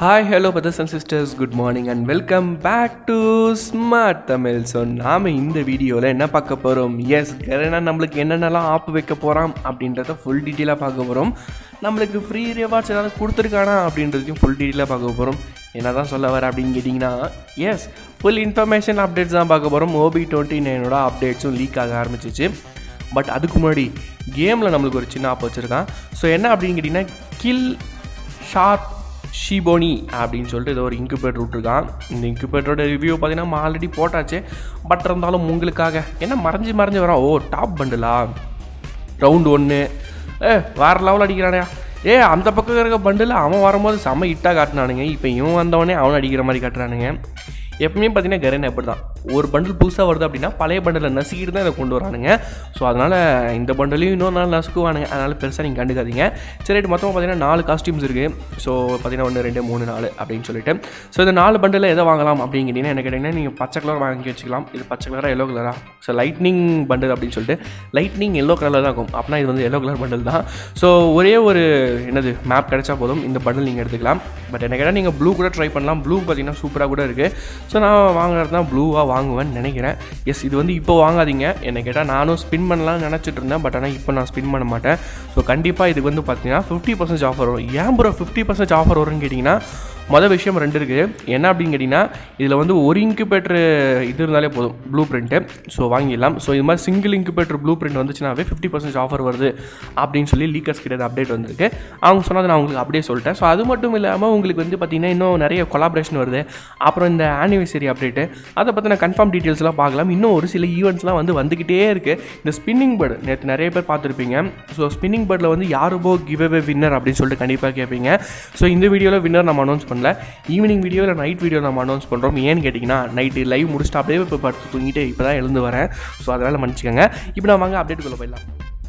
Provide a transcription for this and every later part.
hi hello brothers and sisters good morning and welcome back to smart Tamil so நாம் இந்த வீடியோவில் என்ன பார்க்க போகிறோம் எஸ் கரனா நம்மளுக்கு என்னென்னலாம் ஆப் வைக்க போகிறோம் அப்படின்றத ஃபுல் டீட்டெயிலாக பார்க்க போகிறோம் நம்மளுக்கு ஃப்ரீ ரிவார்ட்ஸ் ஏதாவது கொடுத்துருக்கானா அப்படின்றதையும் ஃபுல் டீட்டெயிலாக பார்க்க போகிறோம் என்ன தான் சொல்ல வர அப்படின்னு கேட்டிங்கன்னா எஸ் ஃபுல் இன்ஃபர்மேஷன் அப்டேட்ஸ் தான் பார்க்க போகிறோம் ஓபி டுவெண்ட்டி நைனோட அப்டேட்ஸும் லீக் ஆக ஆரம்பிச்சிச்சு பட் அதுக்கு முன்னாடி கேமில் நம்மளுக்கு ஒரு சின்ன ஆப் வச்சுருக்கான் ஸோ என்ன அப்படின்னு கேட்டிங்கன்னா கில் ஷார்ப் ஷிபோனி அப்படின்னு சொல்லிட்டு ஏதோ ஒரு இன்குபேட்டர் விட்ருக்கான் இந்த இன்குபேட்டரோட ரிவ்யூ பார்த்தீங்கன்னா நம்ம ஆல்ரெடி போட்டாச்சு பட் இருந்தாலும் உங்களுக்காக என்ன மறைஞ்சு மறைஞ்சு வரான் ஓ டாப் பண்டிலா ரவுண்டு ஒன்று ஏ வேறு லெவல் அடிக்கிறானே ஏ அந்த பக்கம் இருக்க பண்டில் அவன் வரும்போது செம்ம ஹிட்டாக காட்டினானுங்க இப்போ இவன் வந்தவொடனே அவன் அடிக்கிற மாதிரி காட்டுறானுங்க எப்பவுமே பார்த்தீங்கன்னா கரன் எப்படி தான் ஒரு பண்டில் புதுசாக வருது அப்படின்னா பழைய பண்டில் நசுக்கிட்டு தான் இதை கொண்டு வரானுங்க ஸோ அதனால் இந்த பண்டிலையும் இன்னொரு நாள் நசுக்குவானுங்க அதனால் பெருசாக நீங்கள் கண்டுக்காதீங்க சரி ரைட் மொத்தமாக பார்த்தீங்கன்னா நாலு காஸ்டியூம்ஸ் இருக்குது ஸோ பார்த்தீங்கன்னா ஒன்று ரெண்டு மூணு நாலு அப்படின்னு சொல்லிட்டு ஸோ இந்த நாலு பண்டில் எதை வாங்கலாம் அப்படின்னு கேட்டிங்கன்னா என்ன கேட்டிங்கன்னா நீங்கள் பச்சை கலர் வாங்கி வச்சுக்கலாம் இது பச்சை கலராக எல்லோ கலரா ஸோ லைட்னிங் பண்டில் அப்படின்னு சொல்லிட்டு லைட்னிங் எல்லோ கலரில் தான் இருக்கும் அப்படின்னா இது வந்து எல்லோ கலர் பண்டில் தான் ஸோ ஒரே ஒரு என்னது மேப் கிடைச்சா போதும் இந்த பண்டில் நீங்கள் எடுத்துக்கலாம் பட் என்ன கேட்டால் நீங்கள் ப்ளூ கூட ட்ரை பண்ணலாம் ப்ளூ பார்த்தீங்கன்னா சூப்பராக கூட இருக்குது ஸோ நான் வாங்குறது தான் ப்ளூவாக வாங்குவேன்னு நினைக்கிறேன் எஸ் இது வந்து இப்போ வாங்காதீங்க என்ன கேட்டால் நானும் ஸ்பின் பண்ணலாம்னு நினச்சிட்டு இருந்தேன் பட் ஆனால் இப்போ நான் ஸ்பின் பண்ண மாட்டேன் ஸோ கண்டிப்பாக இதுக்கு வந்து பார்த்தீங்கன்னா ஃபிஃப்டி பர்சன்டேஜ் ஆஃபர் வரும் ஏன் ப்ரோ ஃபிஃப்டி பர்சன்டேஜ் ஆஃபர் வரும்னு கேட்டிங்கன்னா மொதல் விஷயம் ரெண்டு இருக்குது என்ன அப்படின்னு கேட்டிங்கன்னா இதில் வந்து ஒரு இன்குபேட்டர் இது இருந்தாலே போதும் ப்ளூ பிரிண்ட்டு ஸோ வாங்கிடலாம் ஸோ இது மாதிரி சிங்கிள் இன்குபேட்டர் ப்ளூ பிரிண்ட் வந்துச்சுனாவே ஃபிஃப்டி பர்சன்டேஜ் ஆஃபர் வருது அப்படின்னு சொல்லி லீக்கர்ஸ் கிட்ட அப்டேட் வந்திருக்கு அவங்க சொன்னதை நான் உங்களுக்கு அப்படியே சொல்லிட்டேன் ஸோ அது மட்டும் இல்லாமல் உங்களுக்கு வந்து பார்த்திங்கன்னா இன்னும் நிறைய கொலாபரேஷன் வருது அப்புறம் இந்த ஆனிவர்சரி அப்டேட்டு அதை பற்றின கன்ஃபார்ம் டீட்டெயில்ஸ்லாம் பார்க்கலாம் இன்னும் ஒரு சில ஈவெண்ட்ஸ்லாம் வந்து வந்துக்கிட்டே இருக்குது இந்த ஸ்பின்னிங் பேர்டு நேற்று நிறைய பேர் பார்த்துருப்பீங்க ஸோ ஸ்பின்னிங் பேர்டில் வந்து யாருபோ கிவ் அவே வின்னர் அப்படின்னு சொல்லிட்டு கண்டிப்பாக கேட்பீங்க ஸோ இந்த வீடியோவில் வின்னர் நம்ம அனௌன்ஸ் பண்ணல ஈவினிங் வீடியோ இல்லை நைட் வீடியோ நம்ம அனௌன்ஸ் பண்ணுறோம் ஏன்னு கேட்டிங்கன்னா நைட்டு லைவ் முடிச்சுட்டு அப்படியே இப்போ படுத்து தூங்கிட்டு இப்போ தான் எழுந்து வரேன் ஸோ அதனால் மன்னிச்சுக்கோங்க இப்போ நான் வாங்க அப்டேட்டுக்குள்ளே போயிடலாம்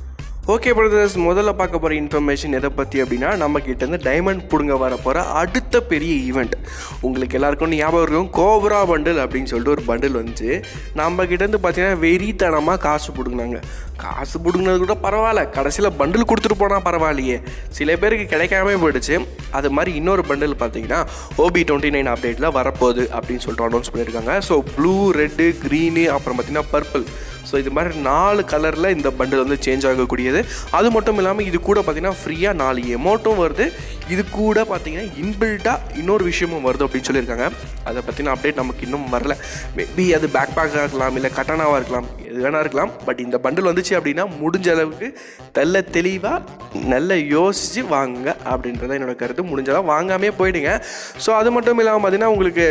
ஓகே பிரதர்ஸ் முதல்ல பார்க்க போகிற இன்ஃபர்மேஷன் எதை பற்றி அப்படின்னா நம்ம கிட்டேருந்து டைமண்ட் பிடுங்க வர போகிற அடுத்த பெரிய ஈவெண்ட் உங்களுக்கு எல்லாருக்கும் ஞாபகம் இருக்கும் கோப்ரா பண்டில் அப்படின்னு சொல்லிட்டு ஒரு பண்டில் வந்துச்சு நம்ம கிட்டேருந்து பார்த்தீங்கன்னா வெறித்தனமாக காசு பிடுங்கினாங்க காசு பிடுங்கினது கூட பரவாயில்ல கடைசியில் பண்டில் கொடுத்துட்டு போனால் பரவாயில்லையே சில பேருக்கு கிடைக்காம போயிடுச்சு அது மாதிரி இன்னொரு பண்டில் பார்த்தீங்கன்னா ஓபி டுவெண்ட்டி நைன் அப்டேட்டில் வரப்போகுது அப்படின்னு சொல்லிட்டு அனௌன்ஸ் பண்ணியிருக்காங்க ஸோ ப்ளூ ரெட்டு க்ரீனு அப்புறம் பார்த்தீங்கன்னா பர்பிள் ஸோ இது மாதிரி நாலு கலரில் இந்த பண்டில் வந்து சேஞ்ச் ஆகக்கூடியது அது மட்டும் இல்லாமல் இது கூட பார்த்தீங்கன்னா ஃப்ரீயாக நாலு எமௌண்ட்டும் வருது இது கூட பார்த்தீங்கன்னா இன்பில்ட்டாக இன்னொரு விஷயமும் வருது அப்படின்னு சொல்லியிருக்காங்க அதை பற்றின அப்டேட் நமக்கு இன்னும் வரல மேபி அது பேக் பேக்காக இருக்கலாம் இல்லை கட்டனாவாக இருக்கலாம் எது வேணா இருக்கலாம் பட் இந்த பண்டில் வந்துச்சு அப்படின்னா முடிஞ்ச அளவுக்கு தெல்ல தெளிவாக நல்ல யோசித்து வாங்குங்க அப்படின்றத என்னோட கருத்து முடிஞ்சளவு வாங்காமே போயிடுங்க ஸோ அது மட்டும் இல்லாமல் பார்த்தீங்கன்னா உங்களுக்கு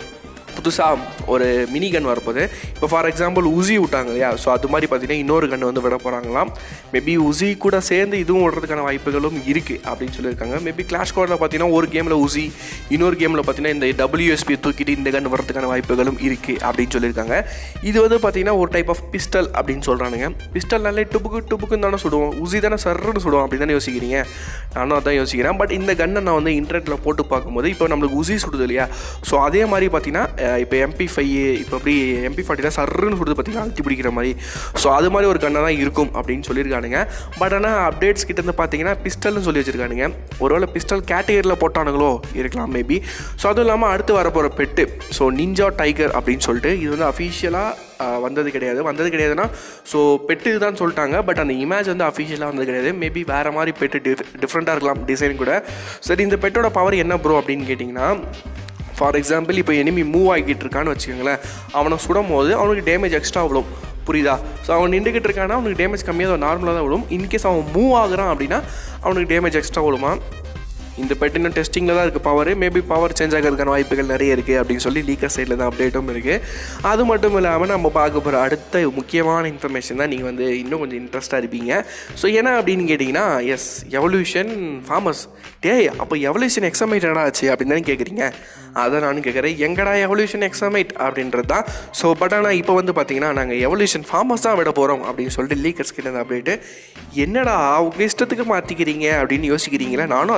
புதுசாக ஒரு மினி கன் வரப்போகுது இப்போ ஃபார் எக்ஸாம்பிள் உசி விட்டாங்க இல்லையா ஸோ அது மாதிரி பார்த்தீங்கன்னா இன்னொரு கன் வந்து விட போகிறாங்களாம் மேபி உசி கூட சேர்ந்து இதுவும் விடுறதுக்கான வாய்ப்புகளும் இருக்குது அப்படின்னு சொல்லியிருக்காங்க மேபி கிளாஷ் கோடில் பார்த்தீங்கன்னா ஒரு கேமில் உசி இன்னொரு கேமில் பார்த்தீங்கன்னா இந்த டபிள்யூஎஸ்பி தூக்கிட்டு இந்த கன் வரதுக்கான வாய்ப்புகளும் இருக்குது அப்படின்னு சொல்லியிருக்காங்க இது வந்து பார்த்தீங்கன்னா ஒரு டைப் ஆஃப் பிஸ்டல் அப்படின்னு சொல்கிறானுங்க பிஸ்டல்னாலே டுபுக்கு டுபுக்குன்னு தானே சுடுவோம் உசி தானே சர்ன்னு சுடுவோம் அப்படி தானே யோசிக்கிறீங்க நானும் அதான் யோசிக்கிறேன் பட் இந்த கன்னை நான் வந்து இன்டர்நெட்டில் போட்டு பார்க்கும்போது இப்போ நம்மளுக்கு உசி சுடுது இல்லையா ஸோ அதே மாதிரி பார்த்தீங்கன்னா இப்போ எம்பி ஃபைவ் இப்போ அப்படி எம்பி ஃபார்ட்டியில் சர்ன்னு சொல்லுது பார்த்தீங்கன்னா அழுத்தி பிடிக்கிற மாதிரி ஸோ அது மாதிரி ஒரு கண்ணாக தான் இருக்கும் அப்படின்னு சொல்லியிருக்கானுங்க பட் ஆனால் அப்டேட்ஸ் கிட்டேருந்து பார்த்தீங்கன்னா பிஸ்டல்னு சொல்லி வச்சுருக்கானுங்க ஒருவேளை பிஸ்டல் கேட்டகரியில் போட்டானுங்களோ இருக்கலாம் மேபி ஸோ அதுவும் இல்லாமல் அடுத்து வரப்போகிற பெட்டு ஸோ நிஞ்சா டைகர் அப்படின்னு சொல்லிட்டு இது வந்து அஃபீஷியலாக வந்தது கிடையாது வந்தது கிடையாதுன்னா ஸோ பெட்டு இதுதான் சொல்லிட்டாங்க பட் அந்த இமேஜ் வந்து அஃபிஷியலாக வந்தது கிடையாது மேபி வேறு மாதிரி பெட்டு டிஃப் டிஃப்ரெண்ட்டாக இருக்கலாம் டிசைன் கூட சரி இந்த பெட்டோட பவர் என்ன ப்ரோ அப்படின்னு கேட்டிங்கன்னா ஃபார் எக்ஸாம்பிள் இப்போ எனிமி மூவ் ஆகிட்டு இருக்கான்னு வச்சுக்கோங்களேன் அவனை சுடும் போது அவனுக்கு டேமேஜ் எக்ஸ்ட்ரா விழும் புரியுதா ஸோ அவன் நின்றுக்கிட்டு இருக்கானா அவனுக்கு டேமேஜ் கம்மியாக தான் நார்மலாக தான் விழும் இன்கேஸ் அவன் மூவ் ஆகுறான் அப்படின்னா அவனுக்கு டேமேஜ் எக்ஸ்ட்ரா விழுமா இந்த பெட் இன்னும் டெஸ்டிங்கில் தான் இருக்குது பவர் மேபி பவர் சேஞ்ச் ஆகிறதுக்கான வாய்ப்புகள் நிறைய இருக்குது அப்படின்னு சொல்லி லீக்கர் சைடில் தான் அப்டேட்டும் இருக்குது அது மட்டும் இல்லாமல் நம்ம பார்க்க போகிற அடுத்த முக்கியமான இன்ஃபர்மேஷன் தான் நீங்கள் வந்து இன்னும் கொஞ்சம் இன்ட்ரெஸ்ட்டாக இருப்பீங்க ஸோ என்ன அப்படின்னு கேட்டிங்கன்னா எஸ் எவல்யூஷன் ஃபார்மர்ஸ் டேய் அப்போ எவல்யூஷன் எக்ஸமைட்டடாக ஆச்சு அப்படின்னு தானே கேட்குறீங்க அதை நானும் கேட்குறேன் எங்கடா எவல்யூஷன் எக்ஸமைட் அப்படின்றது தான் ஸோ பட் ஆனால் இப்போ வந்து பார்த்தீங்கன்னா நாங்கள் எவல்யூஷன் ஃபார்மர்ஸ் தான் விட போகிறோம் அப்படின்னு சொல்லிட்டு லீக்கர்ஸ் கிட்ட அப்டேட்டு என்னடா அவங்க இஷ்டத்துக்கு மாற்றிக்கிறீங்க அப்படின்னு யோசிக்கிறீங்களா நானும் அதான் யோசிக்கிறேன்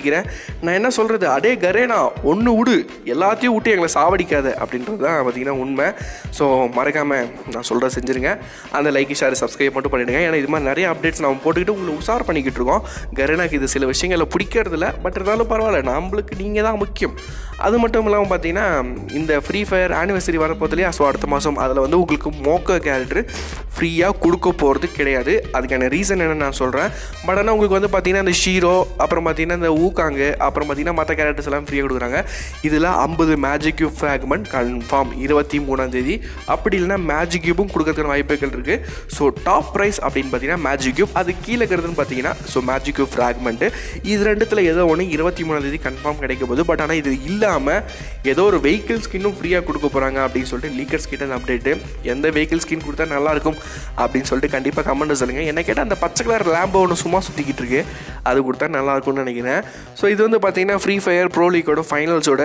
நினைக்கிறேன் நான் என்ன சொல்கிறது அடே கரேனா ஒன்று விடு எல்லாத்தையும் விட்டு எங்களை சாவடிக்காத அப்படின்றது தான் பார்த்தீங்கன்னா உண்மை ஸோ மறக்காமல் நான் சொல்கிற செஞ்சுருங்க அந்த லைக் ஷேர் சப்ஸ்கிரைப் மட்டும் பண்ணிவிடுங்க ஏன்னா இது மாதிரி நிறைய அப்டேட்ஸ் நம்ம போட்டுக்கிட்டு உங்களை உஷார் பண்ணிக்கிட்டு இருக்கோம் கரேனாக்கு இது சில விஷயங்களை பிடிக்கிறதில்ல பட் இருந்தாலும் பரவாயில்ல நம்மளுக்கு நீங்கள் தான் முக்கியம் அது மட்டும் இல்லாமல் பார்த்தீங்கன்னா இந்த ஃப்ரீ ஃபயர் ஆனிவர்சரி வரப்போதுலையா ஸோ அடுத்த மாதம் அதில் வந்து உங்களுக்கு மோக்க கேரக்டர் ஃப்ரீயாக கொடுக்க போகிறது கிடையாது அதுக்கான ரீசன் என்ன நான் சொல்கிறேன் பட் ஆனால் உங்களுக்கு வந்து பார்த்தீங்கன்னா இந்த ஷீரோ அப்புறம் பார்த்தீங்கன்னா இந்த ஊக்காங்கு அப்புறம் பார்த்தீங்கன்னா மற்ற கேரக்டர்ஸ் எல்லாம் ஃப்ரீயாக கொடுக்குறாங்க இதில் ஐம்பது மேஜிக் கியூப் ஃப்ராக்மெண்ட் கன்ஃபார்ம் இருபத்தி மூணாம் தேதி அப்படி இல்லைன்னா மேஜிக் கியூபும் கொடுக்கறதுக்கான வாய்ப்புகள் இருக்குது ஸோ டாப் ப்ரைஸ் அப்படின்னு பார்த்தீங்கன்னா மேஜிக் கியூப் அது கீழே இருக்கிறதுன்னு பார்த்தீங்கன்னா ஸோ மேஜிக் கியூப் ஃப்ராக்மெண்ட்டு இது ரெண்டுத்தில் ஏதோ ஒன்று இருபத்தி மூணாம் தேதி கன்ஃபார்ம் கிடைக்க போகுது பட் ஆனால் இது இல்லாமல் ஏதோ ஒரு வெஹிக்கிள் ஸ்கின்னும் ஃப்ரீயாக கொடுக்க போகிறாங்க அப்படின்னு சொல்லிட்டு லீக்கர்ஸ் கிட்ட அந்த அப்டேட்டு எந்த வெஹிக்கிள் ஸ்கின் கொடுத்தா நல்லாயிருக்கும் அப்படின்னு சொல்லிட்டு கண்டிப்பாக கமெண்ட் சொல்லுங்கள் என்ன கேட்டால் அந்த பச்சை கலர் லேம்போ ஒன்று சும்மா சுற்றிக்கிட்டு இருக்கு அது கொடுத்தா நல்லாயிருக்கும்னு நினைக்கிறேன் ஸோ இது வந்து பார்த்தீங்கன்னா ஃப்ரீ ஃபயர் ப்ரோ லீக்கோட ஃபைனல்ஸோட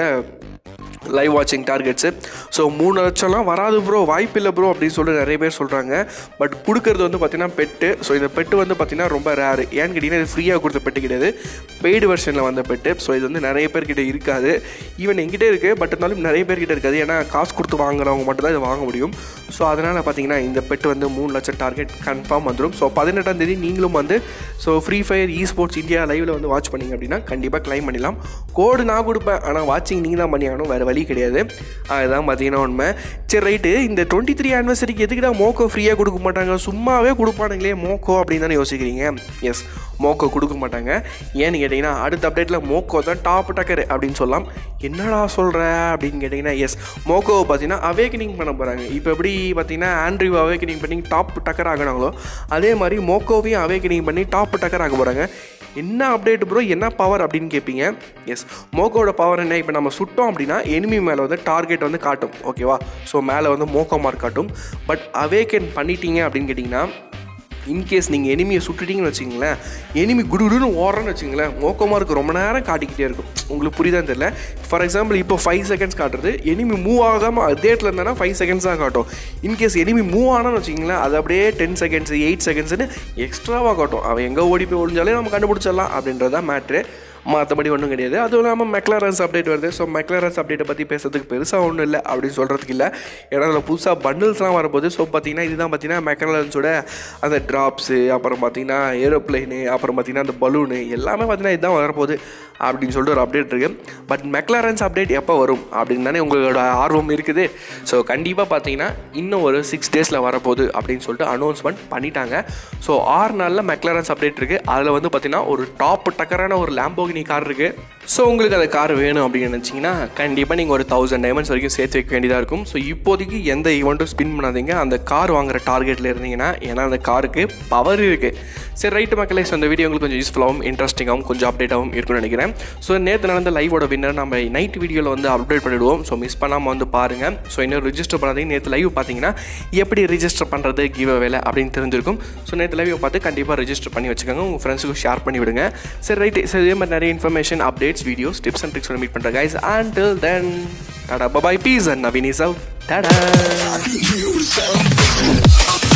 லைவ் வாட்சிங் டார்கெட்ஸு ஸோ மூணு லட்சம்லாம் வராது ப்ரோ வாய்ப்பு இல்லை ப்ரோ அப்படின்னு சொல்லிட்டு நிறைய பேர் சொல்கிறாங்க பட் கொடுக்கறது வந்து பார்த்தீங்கன்னா பெட்டு ஸோ இந்த பெட்டு வந்து பார்த்தீங்கன்னா ரொம்ப ரேரு ஏன்னு கேட்டிங்கன்னா இது ஃப்ரீயாக கொடுத்த பெட்டு கிடையாது பெய்டு வெர்ஷனில் வந்த பெட்டு ஸோ இது வந்து நிறைய பேர்கிட்ட இருக்காது ஈவன் எங்கிட்டே இருக்குது பட் இருந்தாலும் நிறைய பேர்கிட்ட இருக்காது ஏன்னா காசு கொடுத்து வாங்குறவங்க மட்டும் தான் இதை வாங்க முடியும் ஸோ அதனால் பார்த்தீங்கன்னா இந்த பெட்டு வந்து மூணு லட்சம் டார்கெட் கன்ஃபார்ம் வந்துடும் ஸோ பதினெட்டாம் தேதி நீங்களும் வந்து so free fire E sports India லைவில் வந்து வாட்ச் பண்ணீங்க அப்படின்னா கண்டிப்பாக க்ளைம் பண்ணிடலாம் கோடு நான் கொடுப்பேன் ஆனால் வாட்சிங் நீங்கள் தான் பண்ணி ஆகணும் வேறு வழி கிடையாது அதுதான் பார்த்தீங்கன்னா உண்மை சரி ரைட்டு இந்த டுவெண்ட்டி த்ரீ ஆனிவர்சரிக்கு எதுக்குடா மோக்கோ ஃப்ரீயாக கொடுக்க மாட்டாங்க சும்மாவே கொடுப்பானுங்களே மோக்கோ அப்படின்னு தானே யோசிக்கிறீங்க எஸ் மோக்கோ கொடுக்க மாட்டாங்க ஏன்னு கேட்டிங்கன்னா அடுத்த அப்டேட்டில் மோக்கோ தான் டாப் டக்கர் அப்படின்னு சொல்லலாம் என்னடா சொல்கிற அப்படின்னு கேட்டிங்கன்னா எஸ் மோக்கோவை பார்த்தீங்கன்னா அவேக்கனிங் பண்ண போகிறாங்க இப்போ எப்படி பார்த்தீங்கன்னா ஆண்ட்ரியூ அவேக்கனிங் பண்ணி டாப் டக்கர் ஆகினாங்களோ அதே மாதிரி மோக்கோவையும் அவேக்கனிங் பண்ணி டாப் டக்கர் ஆக போகிறாங்க என்ன அப்டேட் ப்ரோ என்ன பவர் அப்படின்னு கேட்பீங்க எஸ் மோக்கோட பவர் என்ன இப்போ நம்ம சுட்டோம் அப்படின்னா எனிமி மேலே வந்து டார்கெட் வந்து காட்டும் ஓகேவா ஸோ மேலே வந்து மோக்கோ மார்க் காட்டும் பட் அவேக்கன் பண்ணிட்டீங்க அப்படின்னு கேட்டிங்கன்னா இன்கேஸ் நீங்கள் எனிமியை சுட்டுட்டீங்கன்னு வச்சுங்களேன் எனிமி குடுகுடுன்னு ஓடுறேன்னு வச்சுங்களேன் மோக்கமாக இருக்கும் ரொம்ப நேரம் காட்டிக்கிட்டே இருக்கும் உங்களுக்கு புரியுதான்னு தெரியல ஃபார் எக்ஸாம்பிள் இப்போ ஃபைவ் செகண்ட்ஸ் காட்டுறது எனிமி மூவ் ஆகாமல் அதேட்டில் இருந்தானா ஃபைவ் செகண்ட்ஸ் தான் காட்டும் இன்கேஸ் எனிமி மூவ் ஆனான்னு வச்சுங்களேன் அது அப்படியே டென் செகண்ட்ஸ் எயிட் செகண்ட்ஸ்னு எக்ஸ்ட்ராவாக காட்டும் அவன் எங்கே ஓடி போய் ஒழிஞ்சாலே நம்ம கண்டுபிடிச்சிடலாம் அப்படின்றது தான் மேட்ரு மற்றபடி ஒன்றும் கிடையாது அதுவும் இல்லாமல் மெக்லாரன்ஸ் அப்டேட் வருது ஸோ மெக்லாரன்ஸ் அப்டேட்டை பற்றி பேசுறதுக்கு பெருசாக ஒன்றும் இல்லை அப்படின்னு சொல்கிறதுக்கு இல்லை ஏன்னா அதில் புதுசாக பண்டில்ஸ்லாம் வரப்போகுது ஸோ பார்த்தீங்கன்னா இதுதான் பார்த்தீங்கன்னா மெக்லாரன்ஸோட அந்த ட்ராப்ஸு அப்புறம் பார்த்தீங்கன்னா ஏரோப்ளைனு அப்புறம் பார்த்தீங்கன்னா அந்த பலூனு எல்லாமே பார்த்தீங்கன்னா இதுதான் வரப்போகுது அப்படின்னு சொல்லிட்டு ஒரு அப்டேட் இருக்குது பட் மெக்லாரன்ஸ் அப்டேட் எப்போ வரும் அப்படின்னு தானே உங்களோட ஆர்வம் இருக்குது ஸோ கண்டிப்பாக பார்த்தீங்கன்னா இன்னும் ஒரு சிக்ஸ் டேஸில் வரப்போகுது அப்படின்னு சொல்லிட்டு அனௌன்ஸ்மெண்ட் பண்ணிட்டாங்க ஸோ ஆறு நாளில் மெக்லாரன்ஸ் அப்டேட் இருக்குது அதில் வந்து பார்த்தீங்கன்னா ஒரு டாப் டக்கரான ஒரு லேம்போகினி கார் இருக்குது ஸோ உங்களுக்கு அந்த கார் வேணும் அப்படின்னு நினச்சிங்கன்னா கண்டிப்பாக நீங்கள் ஒரு தௌசண்ட் டைமண்ட்ஸ் வரைக்கும் சேர்த்து வைக்க வேண்டியதாக இருக்கும் ஸோ இப்போதைக்கு எந்த ஈவெண்ட்டும் ஸ்பின் பண்ணாதீங்க அந்த கார் வாங்குற டார்கெட்டில் இருந்தீங்கன்னா ஏன்னா அந்த காருக்கு பவர் இருக்குது சரி ரைட்டு மக்களே ஸோ அந்த வீடியோ உங்களுக்கு கொஞ்சம் யூஸ்ஃபுல்லாகவும் இன்ட்ரெஸ்டிங்காகவும் கொஞ்சம் அப்டேட்டாகவும் இருக்கும்னு நினைக்கிறேன் ஸோ நேற்று நடந்த லைவோட வின்னர் நம்ம நைட் வீடியோவில் வந்து அப்டேட் பண்ணிவிடுவோம் ஸோ மிஸ் பண்ணாமல் வந்து பாருங்கள் ஸோ இன்னும் ரிஜிஸ்டர் பண்ணாதீங்க நேற்று லைவ் பார்த்தீங்கன்னா எப்படி ரிஜிஸ்டர் பண்ணுறது கிவ் வேலை அப்படின்னு தெரிஞ்சிருக்கும் ஸோ நேற்று லைவ் பார்த்து கண்டிப்பாக ரிஜிஸ்டர் பண்ணி வச்சுக்கோங்க உங்கள் ஃப்ரெண்ட்ஸுக்கும் ஷேர் பண்ணி விடுங்க சரி ரைட்டு சரி இதே மாதிரி நிறைய information updates videos tips and ட்ரிக்ஸோட மீட் பண்ணுறேன் guys and then tata bye bye peace and Naveen is out tata You sound